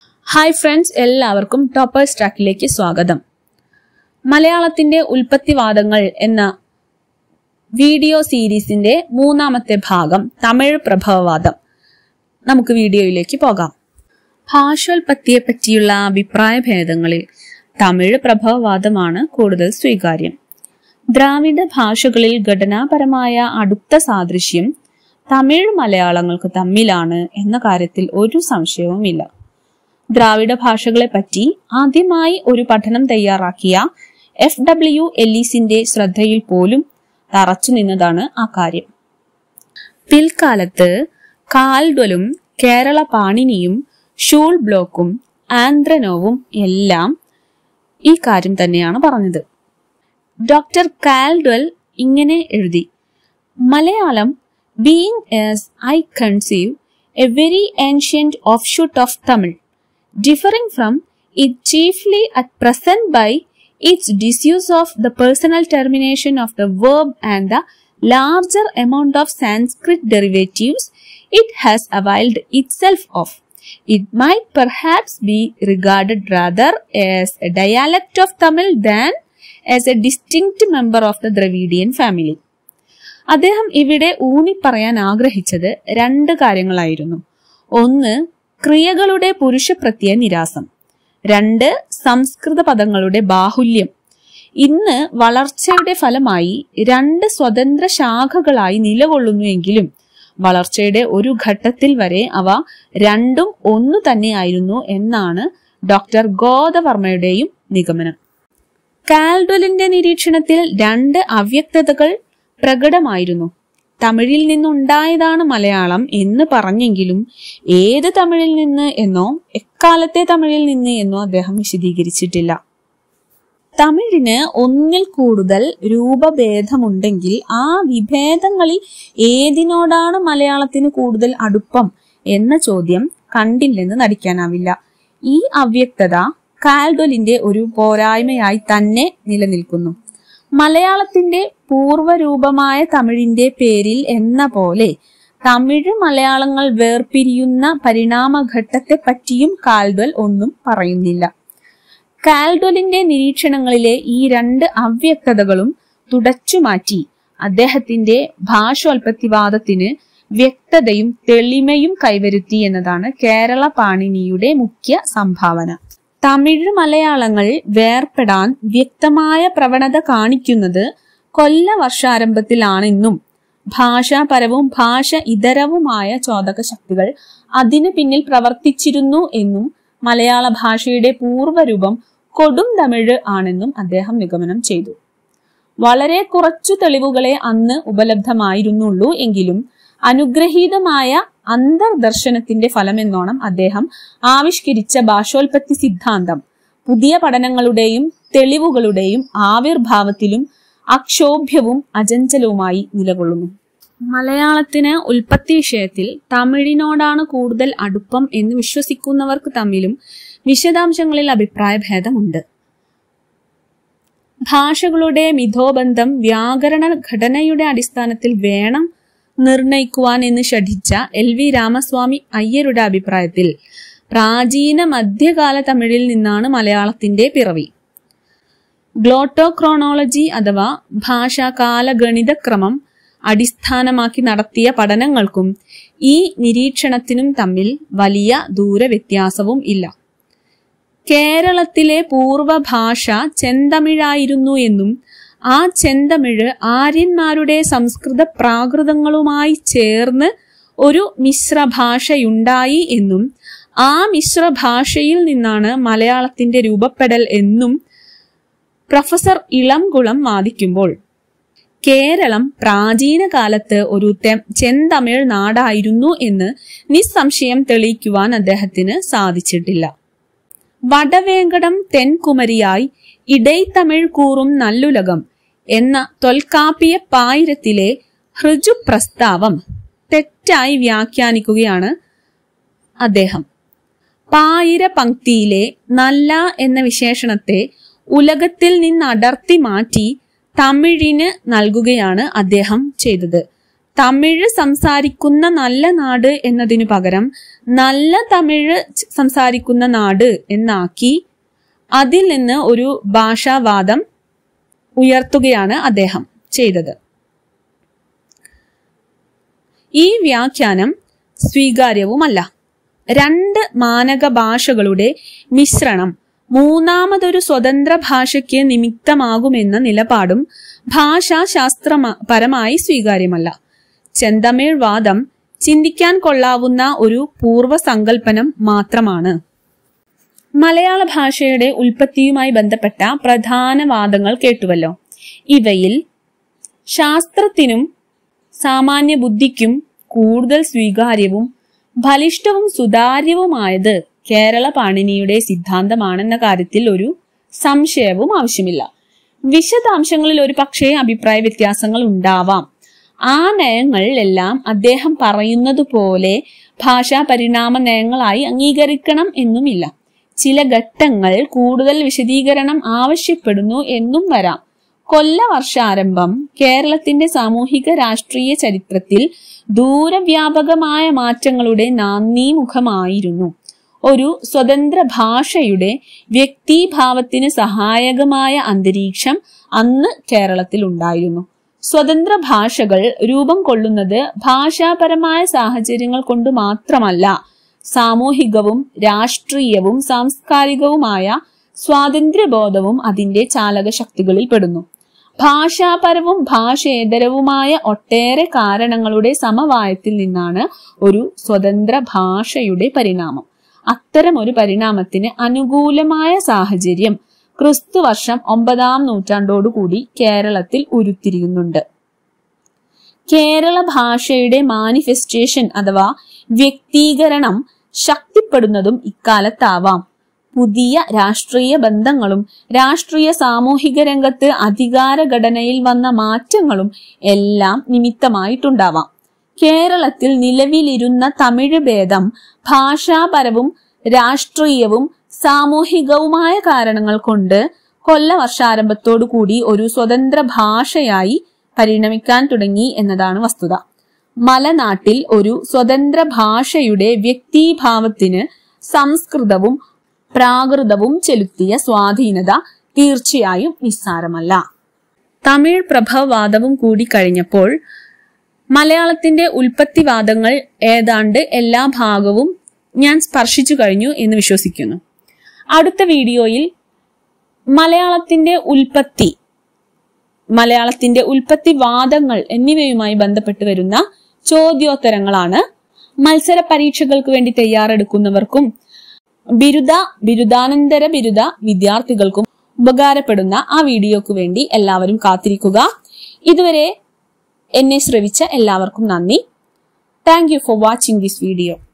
Hi friends എല്ലാവർക്കും toppers ട്രാക്കിലേക്ക് സ്വാഗതം മലയാളത്തിന്റെ ഉൽപ്പത്തിവാദങ്ങൾ എന്ന വീഡിയോ സീരീസിന്റെ മൂന്നാമത്തെ ഭാഗം തമിഴ് പ്രഭവവാദം നമുക്ക് വീഡിയോയിലേക്ക് പോകാം ഭാഷോൽപത്തിയെ പറ്റിയുള്ള അഭിപ്രായ ഭേദങ്ങളിൽ തമിഴ് പ്രഭവവാദമാണ് കൂടുതൽ സ്വീകാര്യം ദ്രാവിഡ ഭാഷകളിൽ ഘടനാപരമായ അടുത്ത സാദൃശ്യം തമിഴ് മലയാളങ്ങൾക്ക് തമ്മിലാണ് എന്ന കാര്യത്തിൽ ഒരു സംശയവുമില്ല ദ്രാവിഡ ഭാഷകളെ പറ്റി ആദ്യമായി ഒരു പഠനം തയ്യാറാക്കിയ എഫ് ഡബ്ല്യു എല്ലീസിന്റെ ശ്രദ്ധയിൽ പോലും തറച്ചു നിന്നതാണ് ആ കാര്യം പിൽക്കാലത്ത് കാൽഡ്വലും കേരള പാണിനിയും ഷൂൾ ബ്ലോക്കും ആന്ത്രനോവും എല്ലാം ഈ കാര്യം തന്നെയാണ് പറഞ്ഞത് ഡോക്ടർ കാൽഡ്വൽ ഇങ്ങനെ എഴുതി Malayalam being as I conceive a very ancient offshoot of Tamil differing from it chiefly at present by its disuse of the personal termination of the verb and the larger amount of Sanskrit derivatives it has availed itself of. It might perhaps be regarded rather as a dialect of Tamil than as a distinct member of the Dravidian family. അദ്ദേഹം ഇവിടെ ഊന്നി പറയാൻ ആഗ്രഹിച്ചത് രണ്ട് കാര്യങ്ങളായിരുന്നു ഒന്ന് ക്രിയകളുടെ പുരുഷപ്രത്യയ നിരാസം രണ്ട് സംസ്കൃത പദങ്ങളുടെ ബാഹുല്യം ഇന്ന് വളർച്ചയുടെ ഫലമായി രണ്ട് സ്വതന്ത്ര ശാഖകളായി നിലകൊള്ളുന്നുവെങ്കിലും വളർച്ചയുടെ ഒരു ഘട്ടത്തിൽ വരെ അവ രണ്ടും ഒന്നു തന്നെയായിരുന്നു എന്നാണ് ഡോക്ടർ ഗോദവർമ്മയുടെയും നിഗമനം കാൽഡ്വലിന്റെ നിരീക്ഷണത്തിൽ രണ്ട് അവ്യക്തതകൾ പ്രകടമായിരുന്നു തമിഴിൽ നിന്നുണ്ടായതാണ് മലയാളം എന്ന് പറഞ്ഞെങ്കിലും ഏത് തമിഴിൽ നിന്ന് എന്നോ എക്കാലത്തെ തമിഴിൽ നിന്ന് എന്നോ അദ്ദേഹം വിശദീകരിച്ചിട്ടില്ല തമിഴിന് ഒന്നിൽ കൂടുതൽ രൂപഭേദമുണ്ടെങ്കിൽ ആ വിഭേദങ്ങളിൽ ഏതിനോടാണ് മലയാളത്തിന് കൂടുതൽ അടുപ്പം എന്ന ചോദ്യം കണ്ടില്ലെന്ന് നടിക്കാനാവില്ല ഈ അവ്യക്തത കാൽഡൊലിന്റെ ഒരു പോരായ്മയായി തന്നെ നിലനിൽക്കുന്നു മലയാളത്തിന്റെ പൂർവ്വരൂപമായ തമിഴിന്റെ പേരിൽ എന്ന പോലെ തമിഴ് മലയാളങ്ങൾ വേർപിരിയുന്ന പരിണാമഘട്ടത്തെ പറ്റിയും കാൽഡ്വൽ ഒന്നും പറയുന്നില്ല കാൽഡ്വലിന്റെ നിരീക്ഷണങ്ങളിലെ ഈ രണ്ട് അവ്യക്തതകളും തുടച്ചുമാറ്റി അദ്ദേഹത്തിന്റെ ഭാഷോൽപത്തിവാദത്തിന് വ്യക്തതയും തെളിമയും കൈവരുത്തി എന്നതാണ് കേരള പാണിനിയുടെ മുഖ്യ സംഭാവന തമിഴ് മലയാളങ്ങൾ വേർപ്പെടാൻ വ്യക്തമായ പ്രവണത കാണിക്കുന്നത് കൊല്ല വർഷാരംഭത്തിലാണെന്നും ഭാഷാപരവും ഭാഷ ഇതരവുമായ ചോദക ശക്തികൾ അതിനു പിന്നിൽ പ്രവർത്തിച്ചിരുന്നു എന്നും മലയാള ഭാഷയുടെ പൂർവ്വരൂപം കൊടും തമിഴ് ആണെന്നും അദ്ദേഹം നിഗമനം ചെയ്തു വളരെ കുറച്ചു തെളിവുകളെ അന്ന് ഉപലബ്ധമായിരുന്നുള്ളൂ എങ്കിലും അനുഗ്രഹീതമായ അന്തർദർശനത്തിന്റെ ഫലമെന്നോണം അദ്ദേഹം ആവിഷ്കരിച്ച ഭാഷോൽപത്തി സിദ്ധാന്തം പുതിയ പഠനങ്ങളുടെയും തെളിവുകളുടെയും ആവിർഭാവത്തിലും അക്ഷോഭ്യവും അചഞ്ചലവുമായി നിലകൊള്ളുന്നു മലയാളത്തിന് ഉൽപ്പത്തി വിഷയത്തിൽ തമിഴിനോടാണ് കൂടുതൽ അടുപ്പം എന്ന് വിശ്വസിക്കുന്നവർക്ക് തമ്മിലും വിശദാംശങ്ങളിൽ അഭിപ്രായ ഭേദമുണ്ട് ഭാഷകളുടെ മിഥോബന്ധം വ്യാകരണ ഘടനയുടെ അടിസ്ഥാനത്തിൽ വേണം നിർണയിക്കുവാൻ എന്ന് ഷഠിച്ച എൽ വി രാമസ്വാമി അയ്യരുടെ അഭിപ്രായത്തിൽ പ്രാചീന മധ്യകാല തമിഴിൽ നിന്നാണ് മലയാളത്തിന്റെ പിറവി ഗ്ലോട്ടോക്രോണോളജി അഥവാ ഭാഷാകാല ഗണിതക്രമം അടിസ്ഥാനമാക്കി നടത്തിയ പഠനങ്ങൾക്കും ഈ നിരീക്ഷണത്തിനും തമ്മിൽ വലിയ ദൂരവ്യത്യാസവും ഇല്ല കേരളത്തിലെ പൂർവ ഭാഷ ചെന്തമിഴായിരുന്നു എന്നും ആ ചെന്തമിഴ് ആര്യന്മാരുടെ സംസ്കൃത പ്രാകൃതങ്ങളുമായി ചേർന്ന് ഒരു മിശ്രഭാഷയുണ്ടായി എന്നും ആ മിശ്രഭാഷയിൽ നിന്നാണ് മലയാളത്തിന്റെ രൂപപ്പെടൽ എന്നും പ്രൊഫസർ ഇളംകുളം വാദിക്കുമ്പോൾ കേരളം പ്രാചീന കാലത്ത് ഒരു ചെന്തമിഴ് നാടായിരുന്നു എന്ന് നിസ്സംശയം തെളിയിക്കുവാൻ അദ്ദേഹത്തിന് സാധിച്ചിട്ടില്ല വടവേങ്കടം തെൻകുമരിയായി ഇടൈത്തമിഴ് കൂറും നല്ലുലകം എന്ന തൊൽക്കാപ്പിയ പായിരത്തിലെ ഹൃജു പ്രസ്താവം തെറ്റായി വ്യാഖ്യാനിക്കുകയാണ് അദ്ദേഹം പായിര പങ്ക്തിയിലെ നല്ല എന്ന വിശേഷണത്തെ ഉലകത്തിൽ നിന്ന് അടർത്തി മാറ്റി തമിഴിന് നൽകുകയാണ് അദ്ദേഹം ചെയ്തത് തമിഴ് സംസാരിക്കുന്ന നല്ല നാട് എന്നതിനു പകരം നല്ല തമിഴ് ച- സംസാരിക്കുന്ന നാട് എന്നാക്കി അതിൽ നിന്ന് ഒരു ഭാഷാവാദം ഉയർത്തുകയാണ് അദ്ദേഹം ചെയ്തത് ഈ വ്യാഖ്യാനം സ്വീകാര്യവുമല്ല രണ്ട് മാനക ഭാഷകളുടെ മിശ്രണം മൂന്നാമതൊരു സ്വതന്ത്ര ഭാഷയ്ക്ക് നിമിത്തമാകുമെന്ന നിലപാടും ഭാഷാശാസ്ത്രപരമായി സ്വീകാര്യമല്ല ചെന്തമിഴ് വാദം ചിന്തിക്കാൻ കൊള്ളാവുന്ന ഒരു പൂർവ്വസങ്കല്പനം മാത്രമാണ് മലയാള ഭാഷയുടെ ഉൽപ്പത്തിയുമായി ബന്ധപ്പെട്ട പ്രധാന വാദങ്ങൾ കേട്ടുവല്ലോ ഇവയിൽ ശാസ്ത്രത്തിനും സാമാന്യ ബുദ്ധിക്കും കൂടുതൽ സ്വീകാര്യവും ബലിഷ്ഠവും സുതാര്യവുമായത് കേരള പാണിനിയുടെ സിദ്ധാന്തമാണെന്ന കാര്യത്തിൽ ഒരു സംശയവും ആവശ്യമില്ല വിശദാംശങ്ങളിൽ ഒരു പക്ഷേ അഭിപ്രായ വ്യത്യാസങ്ങൾ ഉണ്ടാവാം ആ നയങ്ങളിലെല്ലാം അദ്ദേഹം പറയുന്നത് പോലെ ഭാഷാ പരിണാമ നയങ്ങളായി അംഗീകരിക്കണം എന്നുമില്ല ചില ഘട്ടങ്ങൾ കൂടുതൽ വിശദീകരണം ആവശ്യപ്പെടുന്നു എന്നും വരാം കൊല്ലവർഷാരംഭം കേരളത്തിന്റെ സാമൂഹിക രാഷ്ട്രീയ ചരിത്രത്തിൽ ദൂരവ്യാപകമായ മാറ്റങ്ങളുടെ നാന്ദീമുഖമായിരുന്നു ഒരു സ്വതന്ത്ര ഭാഷയുടെ വ്യക്തിഭാവത്തിന് സഹായകമായ അന്തരീക്ഷം അന്ന് കേരളത്തിൽ ഉണ്ടായിരുന്നു സ്വതന്ത്ര ഭാഷകൾ രൂപം കൊള്ളുന്നത് ഭാഷാപരമായ സാഹചര്യങ്ങൾ കൊണ്ട് മാത്രമല്ല സാമൂഹികവും രാഷ്ട്രീയവും സാംസ്കാരികവുമായ സ്വാതന്ത്ര്യബോധവും അതിന്റെ ചാലക ശക്തികളിൽ പെടുന്നു ഭാഷാപരവും ഭാഷേതരവുമായ ഒട്ടേറെ കാരണങ്ങളുടെ സമവായത്തിൽ നിന്നാണ് ഒരു സ്വതന്ത്ര ഭാഷയുടെ പരിണാമം അത്തരം ഒരു പരിണാമത്തിന് അനുകൂലമായ സാഹചര്യം ക്രിസ്തു വർഷം ഒമ്പതാം നൂറ്റാണ്ടോടുകൂടി കേരളത്തിൽ ഉരുത്തിരിയുന്നുണ്ട് കേരള ഭാഷയുടെ മാനിഫെസ്റ്റേഷൻ അഥവാ വ്യക്തീകരണം ശക്തിപ്പെടുന്നതും ഇക്കാലത്താവാം പുതിയ രാഷ്ട്രീയ ബന്ധങ്ങളും രാഷ്ട്രീയ സാമൂഹിക രംഗത്ത് അധികാര ഘടനയിൽ വന്ന മാറ്റങ്ങളും എല്ലാം നിമിത്തമായിട്ടുണ്ടാവാം കേരളത്തിൽ നിലവിലിരുന്ന തമിഴ് ഭേദം ഭാഷാപരവും രാഷ്ട്രീയവും സാമൂഹികവുമായ കാരണങ്ങൾ കൊണ്ട് കൊല്ലവർഷാരംഭത്തോടു കൂടി ഒരു സ്വതന്ത്ര ഭാഷയായി പരിണമിക്കാൻ തുടങ്ങി എന്നതാണ് വസ്തുത മലനാട്ടിൽ ഒരു സ്വതന്ത്ര ഭാഷയുടെ വ്യക്തിഭാവത്തിന് സംസ്കൃതവും പ്രാകൃതവും ചെലുത്തിയ സ്വാധീനത തീർച്ചയായും നിസ്സാരമല്ല തമിഴ് പ്രഭവവാദവും കൂടി കഴിഞ്ഞപ്പോൾ മലയാളത്തിന്റെ ഉൽപ്പത്തിവാദങ്ങൾ ഏതാണ്ട് എല്ലാ ഭാഗവും ഞാൻ സ്പർശിച്ചു കഴിഞ്ഞു എന്ന് വിശ്വസിക്കുന്നു അടുത്ത വീഡിയോയിൽ മലയാളത്തിന്റെ ഉൽപ്പത്തി മലയാളത്തിന്റെ ഉൽപ്പത്തിവാദങ്ങൾ എന്നിവയുമായി ബന്ധപ്പെട്ട് വരുന്ന ചോദ്യോത്തരങ്ങളാണ് മത്സര പരീക്ഷകൾക്ക് വേണ്ടി തയ്യാറെടുക്കുന്നവർക്കും ബിരുദ ബിരുദാനന്തര ബിരുദ വിദ്യാർത്ഥികൾക്കും ഉപകാരപ്പെടുന്ന ആ വീഡിയോക്ക് വേണ്ടി എല്ലാവരും കാത്തിരിക്കുക ഇതുവരെ എന്നെ ശ്രവിച്ച എല്ലാവർക്കും നന്ദി thank you for watching this video